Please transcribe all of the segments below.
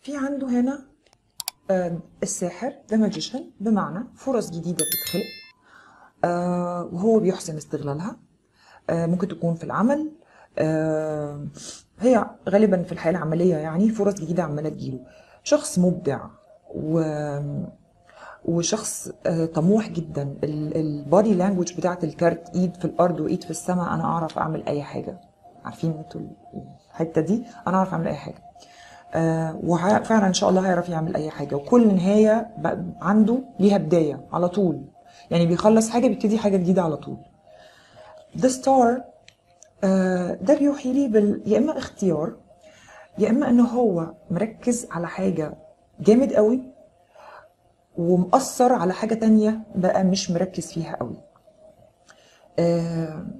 في عنده هنا آه، الساحر ده ماجيشن بمعنى فرص جديدة بتتخلق آه، وهو بيحسن استغلالها آه، ممكن تكون في العمل آه، هي غالبا في الحياة العملية يعني فرص جديدة عمالة تجيله شخص مبدع و وشخص آه، طموح جدا البادي لانجوج بتاعت الكارت ايد في الارض وايد في السماء انا اعرف اعمل اي حاجه عارفين انتوا الحته دي انا اعرف اعمل اي حاجه آه وفعلا ان شاء الله هيعرف يعمل اي حاجه وكل نهايه بقى عنده ليها بدايه على طول يعني بيخلص حاجه بيبتدي حاجه جديده على طول The Star آه ده بيوحي لي بال... يا اما اختيار يا اما ان هو مركز على حاجه جامد قوي ومأثر على حاجة تانية بقى مش مركز فيها قوي آه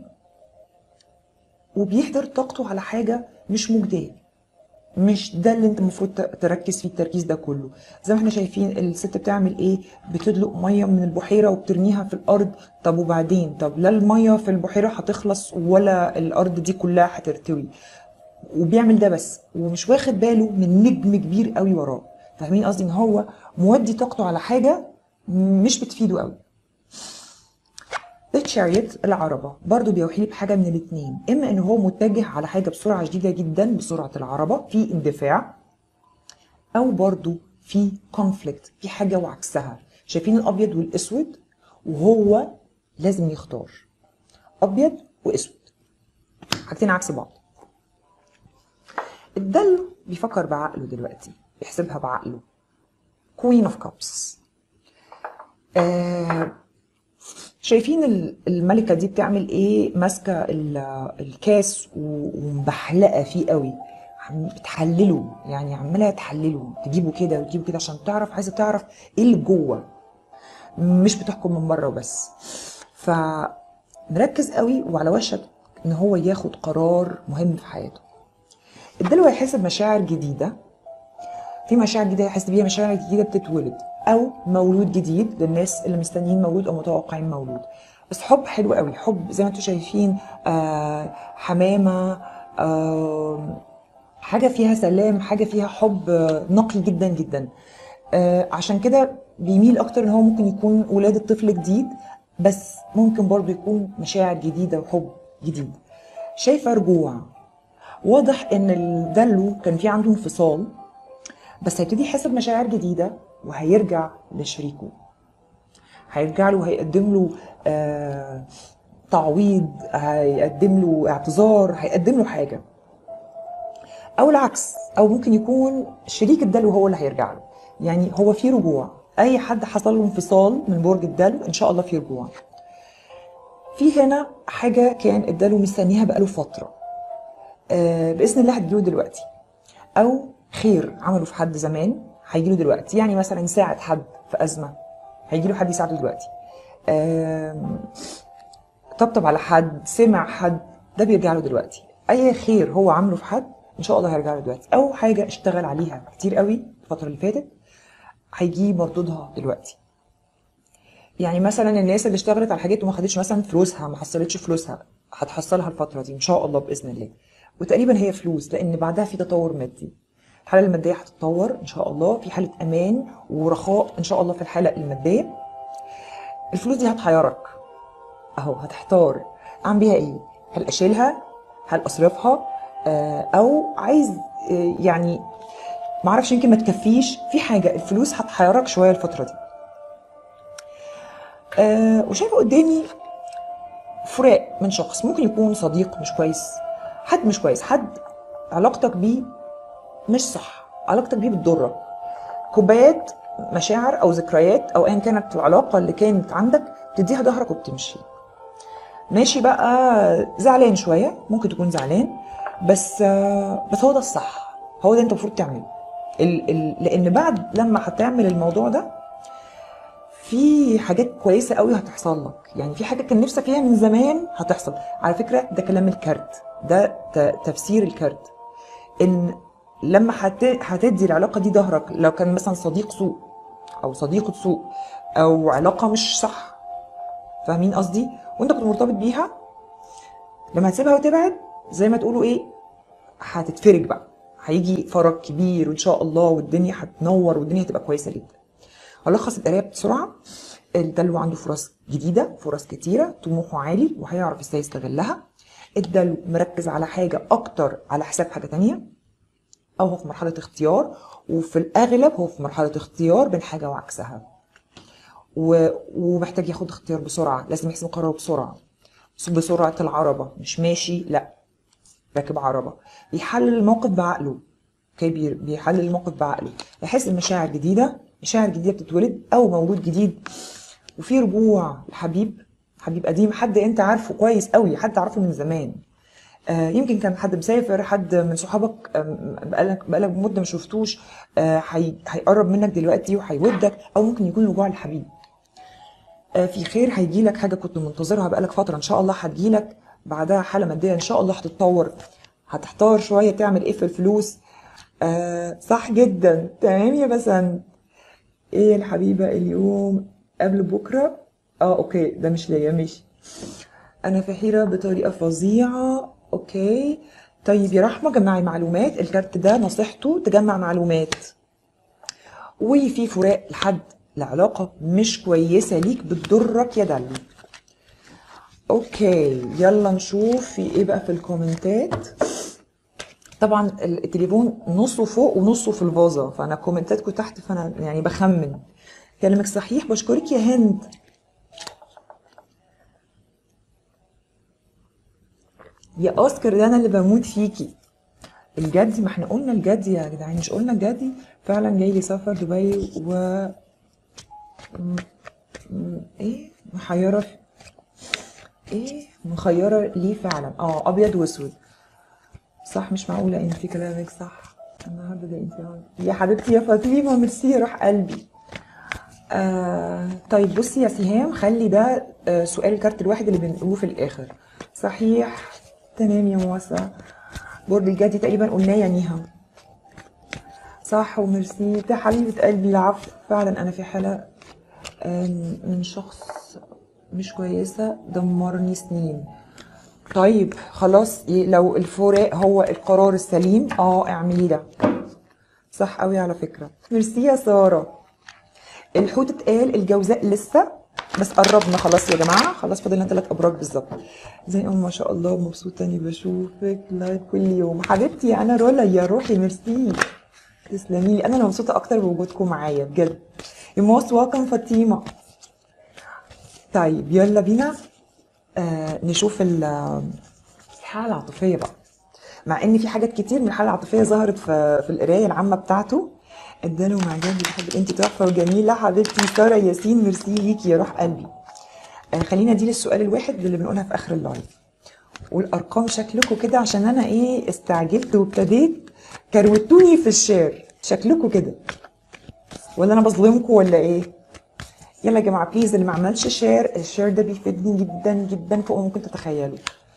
وبيهدر طاقته على حاجة مش مجدية مش ده اللي انت المفروض ت- تركز فيه التركيز ده كله زي ما احنا شايفين الست بتعمل ايه بتدلق ميه من البحيره وبترميها في الارض طب وبعدين طب لا الميه في البحيره هتخلص ولا الارض دي كلها هترتوي وبيعمل ده بس ومش واخد باله من نجم كبير قوي وراه فاهمين قصدي ان هو مودي طاقته على حاجه مش بتفيده قوي الشاريت العربة برضو بيوحي لي بحاجة من الاتنين إما إن هو متجه على حاجة بسرعة شديدة جدا بسرعة العربة في اندفاع أو برضو في كونفليكت في حاجة وعكسها شايفين الأبيض والأسود وهو لازم يختار أبيض وأسود حاجتين عكس بعض الدلو بيفكر بعقله دلوقتي بيحسبها بعقله كوين اوف كابس آه شايفين ال- الملكة دي بتعمل ايه ماسكة ال- الكاس و- ومبحلقة فيه قوي عم بتحلله يعني عمالة تحلله تجيبه كده وتجيبه كده عشان تعرف عايزة تعرف ايه اللي جوه مش بتحكم من بره وبس فمركز قوي وعلى وشك ان هو ياخد قرار مهم في حياته الدلو هيحس بمشاعر جديدة في مشاعر جديدة يحس بيها مشاعر جديدة بتتولد أو مولود جديد للناس اللي مستنيين مولود أو متوقعين مولود بس حب حلو قوي حب زي ما انتم شايفين آه حمامة آه حاجة فيها سلام حاجة فيها حب آه، نقي جدا جدا آه عشان كده بيميل أكتر إن هو ممكن يكون ولادة طفل جديد بس ممكن برضو يكون مشاعر جديدة وحب جديد شايفة رجوع واضح ان الدلو كان في عنده انفصال بس هيبتدي يحس بمشاعر جديده وهيرجع لشريكه هيرجع له وهيقدم له آه تعويض هيقدم له اعتذار هيقدم له حاجه او العكس او ممكن يكون شريك الدلو هو اللي هيرجع له يعني هو في رجوع اي حد حصل له انفصال من برج الدلو ان شاء الله في رجوع في هنا حاجه كان الدلو مستنيها بقاله فتره آه، باذن الله هتجيله دلوقتي او خير عمله في حد زمان هيجيله دلوقتي يعني مثلا يساعد حد في ازمه هيجيله حد يساعده دلوقتي آم، طبطب على حد سمع حد ده بيرجع له دلوقتي اي خير هو عامله في حد ان شاء الله هيرجع له دلوقتي او حاجه اشتغل عليها كتير قوي الفتره اللي فاتت هيجي مردودها دلوقتي يعني مثلا الناس اللي اشتغلت على حاجات وما خدتش مثلا فلوسها ما حصلتش فلوسها هتحصلها الفتره دي ان شاء الله باذن الله وتقريبا هي فلوس لان بعدها في تطور مادي الحاله الماديه هتتطور ان شاء الله في حاله امان ورخاء ان شاء الله في الحاله الماديه الفلوس دي هتحيرك اهو هتحتار اعمل بيها ايه هل اشيلها هل اصرفها آه، او عايز آه، يعني معرفش يمكن ما تكفيش في حاجه الفلوس هتحيرك شويه الفتره دي آه وشايفه قدامي فراق من شخص ممكن يكون صديق مش كويس حد مش كويس حد علاقتك بيه مش صح علاقتك بيه بتضرك كوبايات مشاعر او ذكريات او ايا كانت العلاقه اللي كانت عندك تديها ظهرك وبتمشي ماشي بقى زعلان شويه ممكن تكون زعلان بس آه، بس هو ده الصح هو ده انت المفروض تعمله ال ال لان بعد لما هتعمل الموضوع ده في حاجات كويسه قوي هتحصل لك يعني في حاجه كان نفسك فيها من زمان هتحصل على فكره ده كلام الكارت ده ت- تفسير الكارت ان لما هت... هتدي العلاقه دي ظهرك لو كان مثلا صديق سوء او صديقه سوء او علاقه مش صح فاهمين قصدي وانت كنت مرتبط بيها لما هتسيبها وتبعد زي ما تقولوا ايه هتتفرج بقى هيجي فرج كبير وان شاء الله والدنيا هتنور والدنيا هتبقى كويسه جدا هلخص القرايه بسرعه الدلو عنده فرص جديده فرص كتيره طموحه عالي وهيعرف ازاي يستغلها الدلو مركز على حاجه اكتر على حساب حاجه تانية او هو في مرحله اختيار وفي الاغلب هو في مرحله اختيار بين حاجه وعكسها و... ومحتاج ياخد اختيار بسرعه لازم يحسم قراره بسرعه بسرعه العربه مش ماشي لا راكب عربه بيحلل الموقف بعقله اوكي بي- بيحلل الموقف بعقله يحس بمشاعر جديده مشاعر جديده بتتولد او مولود جديد وفي رجوع لحبيب حبيب قديم حد انت عارفه كويس قوي حد تعرفه من زمان آه، يمكن كان حد مسافر حد من صحابك آم، بقالك بقالك مده ما شفتوش آه، هي- هيقرب منك دلوقتي وهيودك او ممكن يكون رجوع لحبيب آه، في خير هيجي لك حاجه كنت منتظرها بقالك فتره ان شاء الله هتجي لك بعدها حاله ماديه ان شاء الله هتتطور هتحتار شويه تعمل ايه في الفلوس آه صح جدا تمام يا بسنت ايه الحبيبه اليوم قبل بكره اه اوكي ده مش ليا ماشي انا في حيره بطريقه فظيعه اوكي طيب يا رحمه جمعي معلومات الكارت ده نصيحته تجمع معلومات وفي فراق لحد العلاقة مش كويسة ليك بتضرك يا دلو اوكي يلا نشوف في ايه بقى في الكومنتات طبعا التليفون نصه فوق ونصه في الفازة فانا كومنتاتكم تحت فانا يعني بخمن كلامك صحيح بشكرك يا هند يا اوسكار ده انا اللي بموت فيكي الجدي ما احنا قلنا الجدي يا جدعان مش قلنا الجدي فعلا جاي لي سفر دبي و م- م- ايه محيرة في- ايه مخيرة ليه فعلا اه ابيض واسود صح مش معقولة ان في كلامك صح النهارده ده انت يا حبيبتي يا فاطمة ميرسي يا روح قلبي آه طيب بصي يا سهام خلي ده آه سؤال الكارت الواحد اللي بنقوله في الاخر صحيح تمام يا موسى برج الجدي تقريبا قلناه يا نيها صح وميرسي ده حبيبة قلبي العفو فعلا انا في حالة آم، من شخص مش كويسة دمرني سنين طيب خلاص ي- لو الفراق هو القرار السليم اه اعملي ده صح قوي على فكرة ميرسي يا سارة الحوت اتقال الجوزاء لسه بس قربنا خلاص يا جماعة خلاص فاضل لنا ثلاث أبراج بالظبط زي أم ما شاء الله مبسوطة إني بشوفك لايف كل يوم حبيبتي أنا رولا يا روحي ميرسي تسلمي لي أنا اللي مبسوطة أكتر بوجودكم معايا بجد يا موست ويلكم فاطمة طيب يلا بينا آه نشوف ال- الحالة العاطفية بقى مع ان في حاجات كتير من الحالة العاطفية ظهرت في في القراية العامة بتاعته اداله مع جنبي بحب انت تحفة وجميلة حبيبتي سارة ياسين ميرسي ليكي يا روح قلبي آه خلينا دي للسؤال الواحد اللي بنقولها في اخر اللايف والارقام شكلكم كده عشان انا ايه استعجلت وابتديت كروتوني في الشير شكلكم كده ولا انا بظلمكم ولا ايه يلا يا جماعه بليز اللي ما عملش شير الشير ده بيفيدني جدا جدا فوق ما ممكن تتخيلوا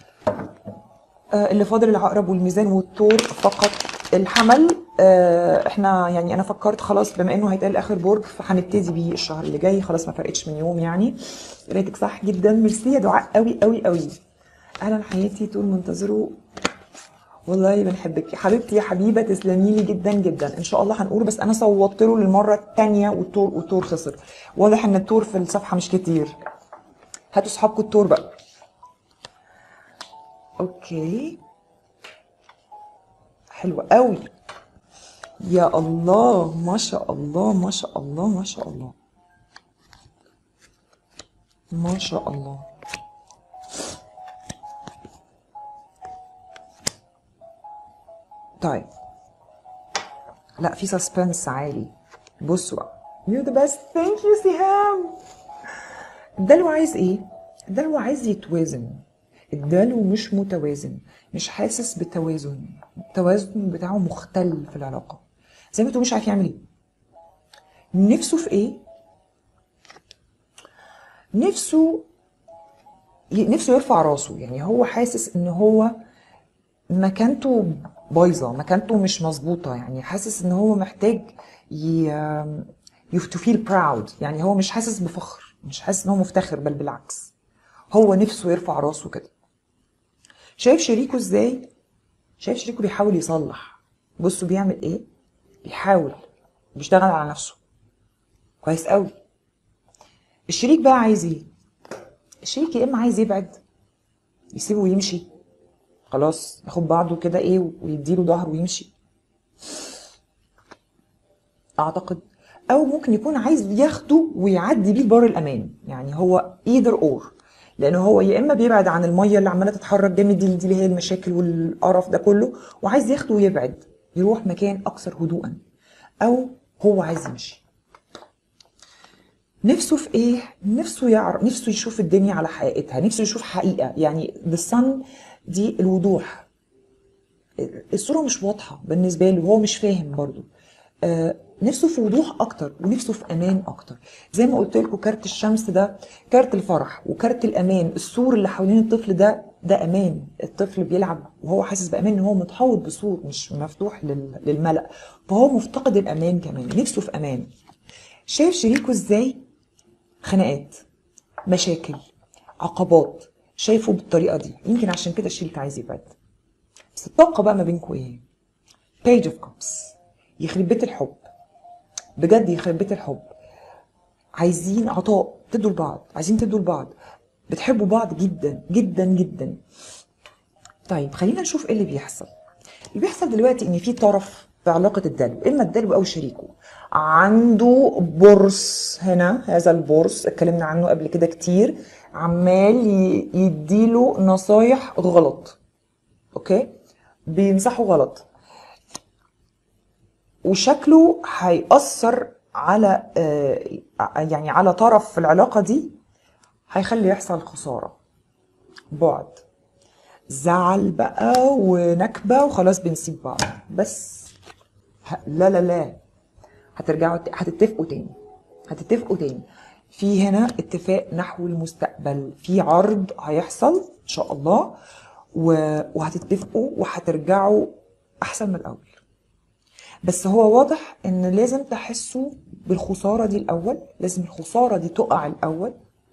آه، اللي فاضل العقرب والميزان والثور فقط الحمل آه، احنا يعني انا فكرت خلاص بما انه هيتقال اخر برج فهنبتدي بيه الشهر اللي جاي خلاص ما فرقتش من يوم يعني قرايتك صح جدا ميرسي يا دعاء قوي قوي قوي اهلا حياتي طول منتظره والله بنحبك يا حبيبتي يا حبيبه تسلمي لي جدا جدا ان شاء الله هنقول بس انا صوتت له للمره الثانيه والتور والتور خسر واضح ان التور في الصفحه مش كتير هاتوا صحابكم التور بقى اوكي حلوة قوي يا الله ما شاء الله ما شاء الله ما شاء الله ما شاء الله طيب لا في سسبنس عالي بصوا بقى يو ذا بيست ثانك يو سهام الدلو عايز ايه؟ الدلو عايز يتوازن الدلو مش متوازن مش حاسس بالتوازن التوازن بتاعه مختل في العلاقة زي ما تقول مش عارف يعمل ايه نفسه في ايه؟ نفسه ي- نفسه يرفع راسه يعني هو حاسس ان هو مكانته بايظه مكانته مش مظبوطه يعني حاسس ان هو محتاج ي you to feel proud يعني هو مش حاسس بفخر مش حاسس ان هو مفتخر بل بالعكس هو نفسه يرفع راسه كده شايف شريكه ازاي شايف شريكه بيحاول يصلح بصوا بيعمل ايه بيحاول بيشتغل على نفسه كويس قوي الشريك بقى عايز ايه الشريك يا اما عايز يبعد يسيبه ويمشي خلاص ياخد بعضه كده ايه ويديله ظهره ويمشي اعتقد او ممكن يكون عايز ياخده ويعدي بيه بار الامان يعني هو ايذر اور لانه هو يا اما بيبعد عن الميه اللي عماله تتحرك جامد دي, دي اللي هي المشاكل والقرف ده كله وعايز ياخده ويبعد يروح مكان اكثر هدوءا او هو عايز يمشي نفسه في ايه نفسه يعرف نفسه يشوف الدنيا على حقيقتها نفسه يشوف حقيقه يعني the sun دي الوضوح الصوره مش واضحه بالنسبه له هو مش فاهم برضو آه نفسه في وضوح اكتر ونفسه في امان اكتر زي ما قلت لكم كارت الشمس ده كارت الفرح وكارت الامان السور اللي حوالين الطفل ده ده امان الطفل بيلعب وهو حاسس بامان ان هو متحوط بسور مش مفتوح لل- للملأ فهو مفتقد الامان كمان نفسه في امان شايف شريكه ازاي خناقات مشاكل عقبات شايفه بالطريقه دي يمكن عشان كده الشريك عايز يبعد بس الطاقه بقى ما بينكم ايه page of cups يخرب بيت الحب بجد يخرب بيت الحب عايزين عطاء تدوا لبعض عايزين تدوا لبعض بتحبوا بعض جدا جدا جدا طيب خلينا نشوف ايه اللي بيحصل اللي بيحصل دلوقتي ان في طرف في علاقة الدلو اما الدلو او شريكه عنده بورس هنا هذا البورس اتكلمنا عنه قبل كده كتير عمال ي- يديله نصايح غلط اوكي بينصحه غلط وشكله هيأثر على آه، يعني على طرف في العلاقة دي هيخلي يحصل خسارة بعد زعل بقى ونكبة وخلاص بنسيب بعض بس ه- لا لا لا هترجعوا ت- هتتفقوا تاني هتتفقوا تاني في هنا اتفاق نحو المستقبل في عرض هيحصل ان شاء الله و- وهتتفقوا وهترجعوا احسن من الاول بس هو واضح ان لازم تحسوا بالخسارة دي الاول لازم الخسارة دي تقع الاول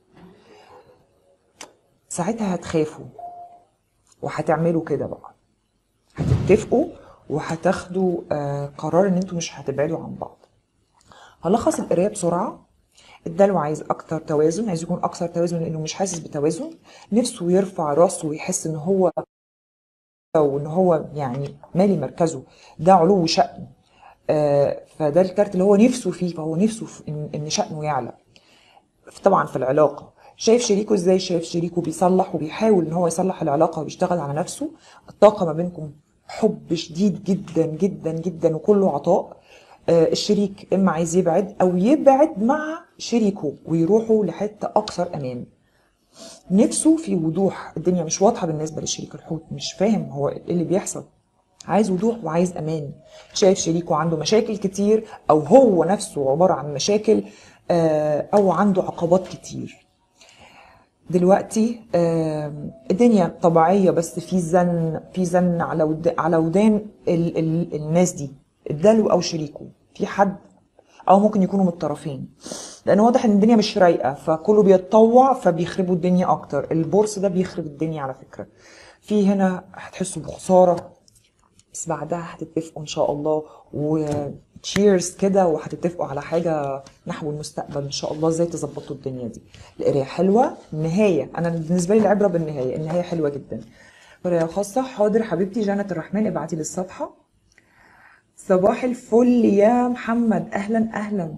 ساعتها هتخافوا وهتعملوا كده بقى هتتفقوا وهتاخدوا آه، قرار ان انتوا مش هتبعدوا عن بعض هلخص القرايه بسرعه الدلو عايز اكتر توازن عايز يكون اكثر توازن لانه مش حاسس بتوازن نفسه يرفع راسه ويحس ان هو وان هو يعني مالي مركزه ده علو شأن آه، فده الكارت اللي هو نفسه فيه فهو نفسه في ان إن شأنه يعلى طبعا في العلاقة شايف شريكه ازاي شايف شريكه بيصلح وبيحاول ان هو يصلح العلاقة وبيشتغل على نفسه الطاقة ما بينكم حب شديد جدا جدا جدا وكله عطاء آه، الشريك اما عايز يبعد او يبعد مع شريكه ويروحوا لحتة اكثر امان نفسه في وضوح الدنيا مش واضحة بالنسبة لشريك الحوت مش فاهم هو ايه اللي بيحصل عايز وضوح وعايز امان شايف شريكه عنده مشاكل كتير او هو نفسه عبارة عن مشاكل آه، او عنده عقبات كتير دلوقتي آم، الدنيا طبيعية بس في زن في زن على ود على ودان ال ال الناس دي الدلو او شريكه في حد او ممكن يكونوا من الطرفين لان واضح ان الدنيا مش رايقه فكله بيتطوع فبيخربوا الدنيا اكتر البورس ده بيخرب الدنيا على فكره في هنا هتحسوا بخساره بس بعدها هتتفقوا ان شاء الله وتشيرز كده وهتتفقوا على حاجه نحو المستقبل ان شاء الله ازاي تظبطوا الدنيا دي القرايه حلوه النهايه انا بالنسبه لي العبره بالنهايه النهايه حلوه جدا قرايه خاصه حاضر حبيبتي جنة الرحمن ابعتي لي الصفحه صباح الفل يا محمد اهلا اهلا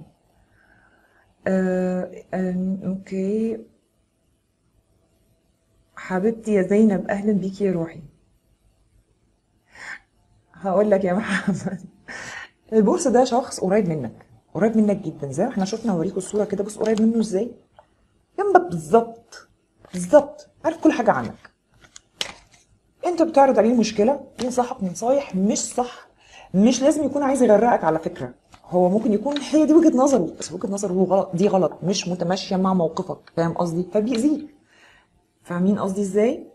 آه آه اوكي حبيبتي يا زينب اهلا بيكي يا روحي هقول لك يا محمد البورس ده شخص قريب منك قريب منك جدا زي ما احنا شفنا اوريكم الصوره كده بص قريب منه ازاي جنبك بالظبط بالظبط عارف كل حاجه عنك انت بتعرض عليه مشكله ينصحك نصايح مش صح مش لازم يكون عايز يغرقك على فكره هو ممكن يكون هي دي وجهه نظره بس وجهه نظره هو غلط دي غلط مش متماشيه مع موقفك فاهم قصدي فبيأذيك فاهمين قصدي ازاي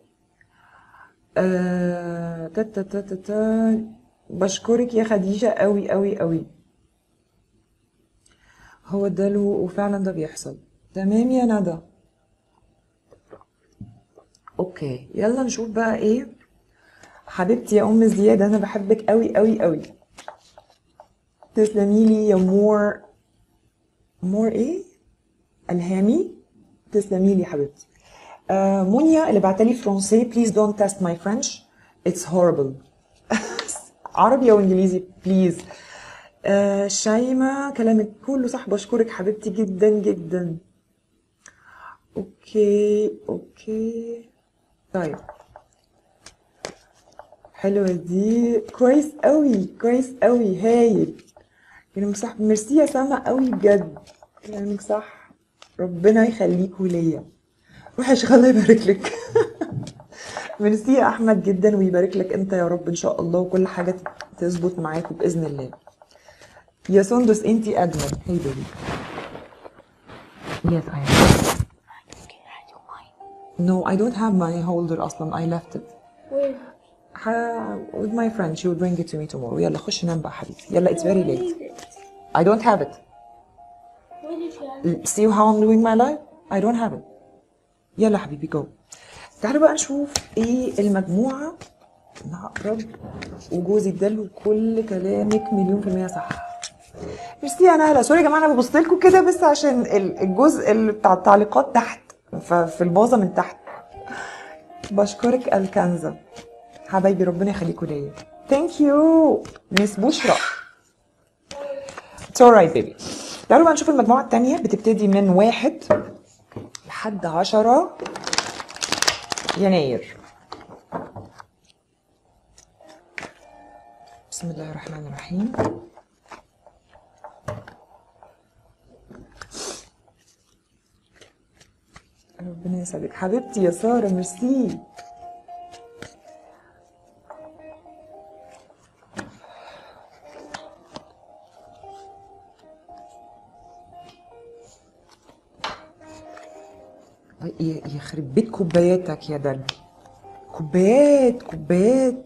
آه... تا تا تا تا تا. بشكرك يا خديجة قوي قوي قوي هو ده له وفعلا ده بيحصل تمام يا ندى اوكي يلا نشوف بقى ايه حبيبتي يا ام زياد انا بحبك قوي قوي قوي تسلمي لي يا مور مور ايه الهامي تسلمي لي حبيبتي آه مونيا اللي بعتلي فرنسي بليز دونت تيست ماي فرنش اتس هوربل عربي او انجليزي بليز آه شايمة كلامك كله صح بشكرك حبيبتي جدا جدا اوكي اوكي طيب حلوة دي كويس قوي كويس قوي هايل كلامك صح ميرسي يا سما قوي بجد كلامك صح ربنا يخليكوا ليا روحي يا شيخ الله يبارك لك ميرسي يا احمد جدا ويبارك لك انت يا رب ان شاء الله وكل حاجه تظبط معاكوا باذن الله يا سندس انتي اجمل هي بيبي Yes, I am. No, I don't have my holder اصلا I left it. Where? ح- with my friend she will bring it to me tomorrow يلا خش نام بقى حبيبي يلا it's very late Leave it. I don't have it Where did you have it? see how I'm doing my life I don't have it يلا حبيبي جو تعالوا بقى نشوف ايه المجموعة نقرب وجوزي اداله كل كلامك مليون في المية صح ميرسي يا نهلة سوري يا جماعة انا ببص لكم كده بس عشان ال- الجزء اللي بتاع التعليقات تحت ففي الباظة من تحت بشكرك الكنزة حبايبي ربنا يخليكوا ليا ثانك يو مس بشرى It's alright baby تعالوا بقى نشوف المجموعة التانية بتبتدي من واحد لحد عشرة يناير بسم الله الرحمن الرحيم ربنا يسعدك حبيبتي يا سارة ميرسي ي- يخرب بيت كوباياتك يا دلو كوبايات كوبايات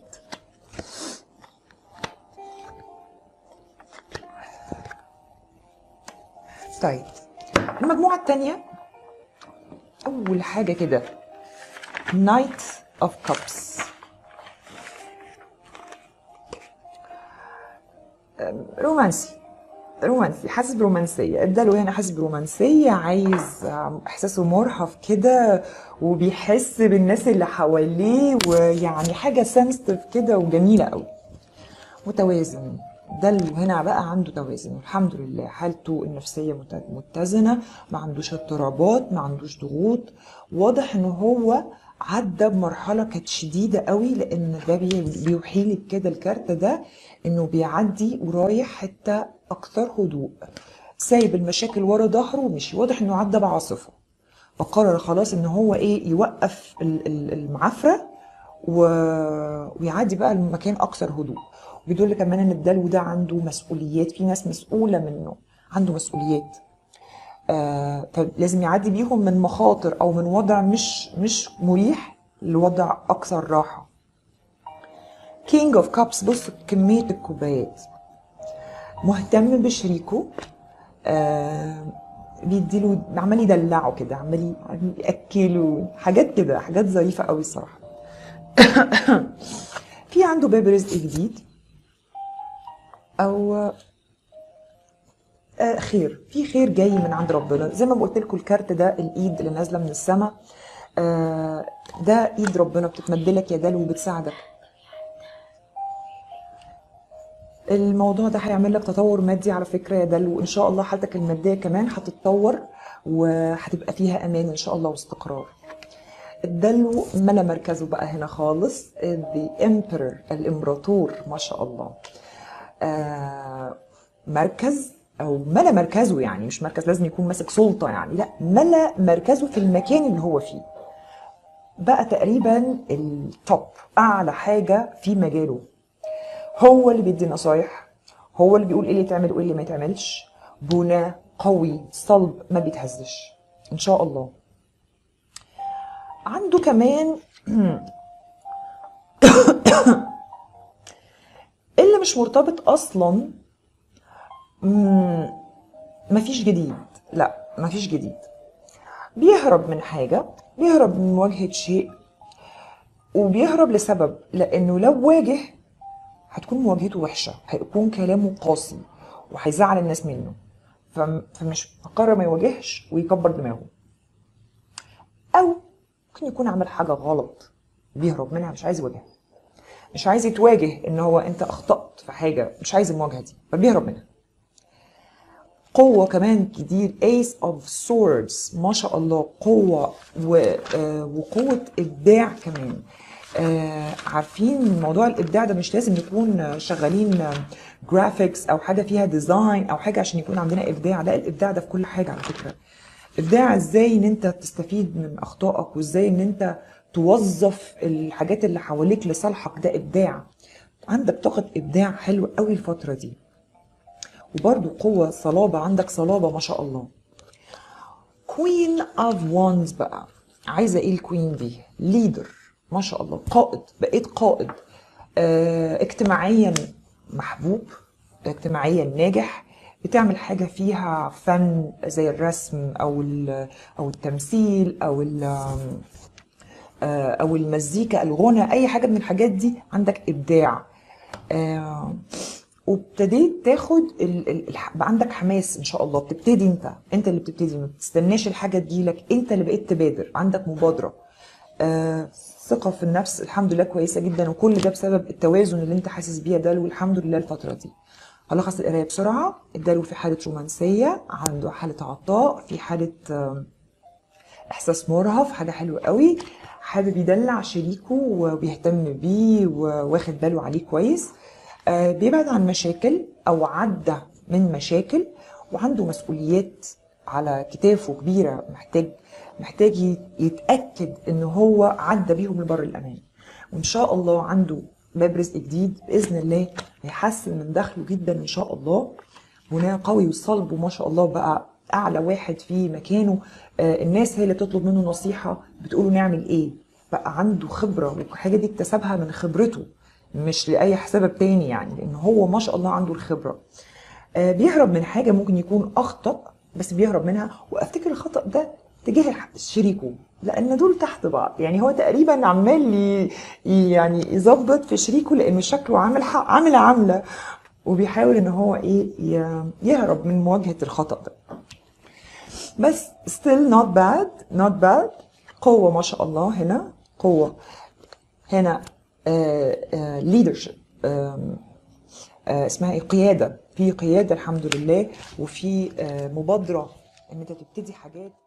طيب المجموعة التانية أول حاجة كده Knight of Cups أم، رومانسي رومانسي حاسس برومانسية اداله هنا حاسس برومانسية عايز أم، احساسه مرهف كده وبيحس بالناس اللي حواليه ويعني حاجة سنسيتيف كده وجميلة قوي متوازن ده اللي هنا بقى عنده توازن الحمد لله حالته النفسية مت- متزنة ما عندوش اضطرابات ما عندوش ضغوط واضح ان هو عدى بمرحلة كانت شديدة قوي لان ده بي- بيوحي لي كده الكارت ده انه بيعدي ورايح حتة اكثر هدوء سايب المشاكل ورا ظهره ومشي واضح انه عدى بعاصفة فقرر خلاص ان هو ايه يوقف ال- ال- المعافرة و... ويعدي بقى المكان اكثر هدوء وبيدل كمان ان الدلو ده عنده مسؤوليات في ناس مسؤوله منه عنده مسؤوليات آه فلازم يعدي بيهم من مخاطر او من وضع مش مش مريح لوضع اكثر راحه كينج اوف كابس بص كميه الكوبايات مهتم بشريكه آه بيديله عمال يدلعه كده عمال عمال ياكله حاجات كده حاجات ظريفه قوي الصراحه في عنده باب رزق جديد او آه خير في خير جاي من عند ربنا زي ما قلت لكم الكارت ده الايد اللي نازله من السماء آه ده ايد ربنا بتتمد لك يا دلو وبتساعدك الموضوع ده هيعمل لك تطور مادي على فكره يا دلو ان شاء الله حالتك الماديه كمان هتتطور وهتبقى فيها امان ان شاء الله واستقرار الدلو ملا مركزه بقى هنا خالص the emperor الامبراطور ما شاء الله آه مركز او ملا مركزه يعني مش مركز لازم يكون ماسك سلطه يعني لا ملا مركزه في المكان اللي هو فيه بقى تقريبا التوب اعلى حاجه في مجاله هو اللي بيدي نصايح هو اللي بيقول ايه اللي يتعمل وايه اللي ما يتعملش بناء قوي صلب ما بيتهزش ان شاء الله عنده كمان اللي مش مرتبط اصلا مم، مفيش جديد لا مفيش جديد بيهرب من حاجة بيهرب من مواجهة شيء وبيهرب لسبب لأنه لو واجه هتكون مواجهته وحشة هيكون كلامه قاسي وهيزعل الناس منه فم- فمش مقرر ما يواجهش ويكبر دماغه او ممكن يكون عمل حاجه غلط بيهرب منها مش عايز يواجهها مش عايز يتواجه ان هو انت اخطات في حاجه مش عايز المواجهه دي فبيهرب منها قوة كمان جديد ايس اوف سوردز ما شاء الله قوة و... آه، وقوة ابداع كمان آه، عارفين موضوع الابداع ده مش لازم نكون آه، شغالين جرافيكس او حاجة فيها ديزاين او حاجة عشان يكون عندنا ابداع لا الابداع ده في كل حاجة على فكرة ابداع ازاي ان انت تستفيد من اخطائك وازاي ان انت توظف الحاجات اللي حواليك لصالحك ده ابداع عندك طاقة ابداع حلو قوي الفترة دي وبرضو قوة صلابة عندك صلابة ما شاء الله كوين اوف وانز بقى عايزة ايه الكوين دي ليدر ما شاء الله قائد بقيت قائد اه اجتماعيا محبوب اجتماعيا ناجح بتعمل حاجة فيها فن زي الرسم أو ال- أو التمثيل أو ال- آه، أو المزيكا الغنى أي حاجة من الحاجات دي عندك إبداع آه، وابتديت تاخد ال... ال... الح- بقى عندك حماس ان شاء الله بتبتدي انت انت اللي بتبتدي ما بتستناش الحاجه تجيلك انت اللي بقيت تبادر عندك مبادره آه ثقه في النفس الحمد لله كويسه جدا وكل ده بسبب التوازن اللي انت حاسس بيه ده والحمد لله الفتره دي هلخص القرايه بسرعه الدلو في حاله رومانسيه عنده حاله عطاء في حاله آم، احساس مرهف حاجه حلوه قوي حابب يدلع شريكه وبيهتم بيه وواخد باله عليه كويس آه، بيبعد عن مشاكل او عدى من مشاكل وعنده مسؤوليات على كتافه كبيره محتاج محتاج ي- يتاكد ان هو عدى بيهم لبر الامان وان شاء الله عنده باب رزق جديد باذن الله هيحسن من دخله جدا ان شاء الله بناء قوي وصلب وما شاء الله بقى اعلى واحد في مكانه آه، الناس هي اللي تطلب منه نصيحه بتقوله نعمل ايه بقى عنده خبره والحاجه دي اكتسبها من خبرته مش لاي سبب تاني يعني لان هو ما شاء الله عنده الخبره آه، بيهرب من حاجه ممكن يكون اخطا بس بيهرب منها وافتكر الخطا ده تجاه الح- شريكه لان دول تحت بعض يعني هو تقريبا عمال ي- ي- يعني يظبط في شريكه لانه شكله عامل ح- عامل عامله وبيحاول ان هو ايه ي- يهرب من مواجهه الخطا ده بس still not bad not bad قوة ما شاء الله هنا قوة هنا آه، آه، leadership آم، آه، اسمها ايه قيادة في قيادة الحمد لله وفي آه، مبادرة ان انت تبتدي حاجات